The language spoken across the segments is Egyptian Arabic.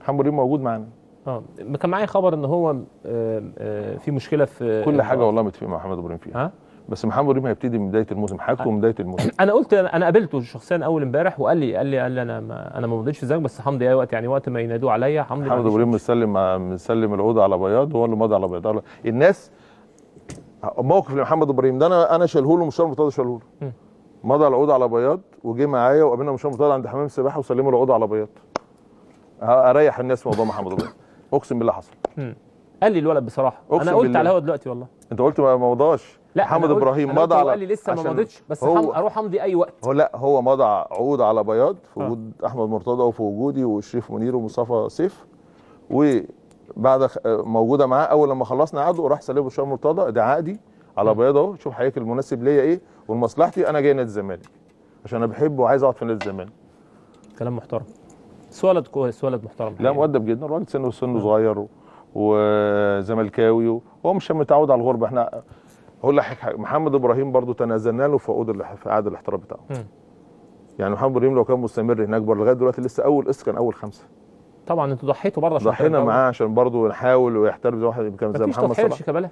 محمد ابراهيم موجود معانا اه كان معايا خبر ان هو آه، آه، في مشكله في كل حاجه والله متفق مع محمد ابراهيم فيها ها بس محمد ابراهيم هيبتدي من بدايه الموسم حاجته من بدايه الموسم انا قلت انا قابلته شخصيا اول امبارح وقال لي قال لي قال لي انا ما انا ما مضيتش زيك بس حمدي اي وقت يعني وقت ما ينادوا عليا حمدي ما محمد عنديش ابراهيم مشكلة. مسلم مع- مسلم العقود على بياض هو اللي ماضي على بياض الناس موقف لمحمد ابراهيم ده انا انا شايله له مشوار مرتضى شايله له مم. مضى العقود على بياض وجه معايا وقابلنا مشوار مرتضى عند حمام السباحه وسلموا العقود على بياض اريح الناس في موضوع محمد ابراهيم اقسم بالله حصل قال لي الولد بصراحه أقسم انا قلت بالله. على الهوا دلوقتي والله انت قلت ما ما مضاش لا محمد أنا قلت- ابراهيم أنا قلت مضى هو على قال لي لسه ما عشان مضيتش بس هو- حم... اروح امضي اي وقت هو لا هو مضى عقود على بياض في آه. وجود احمد مرتضى وفي وجودي والشريف منير ومصطفى سيف وبعد خ- موجوده معاه اول لما خلصنا عقده راح سلمه الشام مرتضى ده عقدي على م. بياض اهو شوف حضرتك المناسب ليا ايه ولمصلحتي انا جاي نادي الزمالك عشان انا بحبه وعايز اقعد في نادي الزمالك كلام محترم بس ولد كويس ولد محترم لا حقيقة. مؤدب جدا الراجل سنه سنه صغير و- وزملكاوي وهو مش متعود على الغربه احنا هقول لك حاجه محمد ابراهيم برضو تنازلنا له في عقود الاح- في عقد الاحتراف بتاعه مم. يعني محمد ابراهيم لو كان مستمر هناك بره لغايه دلوقتي لسه اول قسط كان اول خمسه طبعا انتوا ضحيتوا برضه عشان ضحينا ترجعوا. معاه عشان برضه نحاول ويحترف زي واحد كان زي مفيش محمد تضحيه صلاح لشيكابالا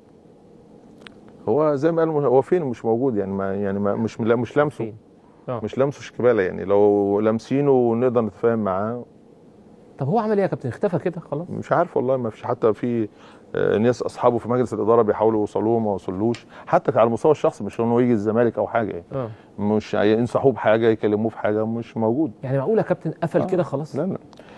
هو زي ما قال هو فين مش موجود يعني ما يعني ما مش لا مش لامسه فين؟ آه. مش لامسه شيكابالا يعني لو لامسينه ونقدر نتفاهم معاه طب هو عمل ايه يا كابتن اختفى كده خلاص مش عارف والله ما فيش حتى في آه، ناس اصحابه في مجلس الاداره بيحاولوا يوصلوه ما وصلوش حتى على المستوى الشخصي مش انه يجي الزمالك او حاجه يعني اه مش ينصحوه بحاجه يكلموه في حاجه مش موجود يعني معقول يا كابتن قفل آه. كده خلاص لا لا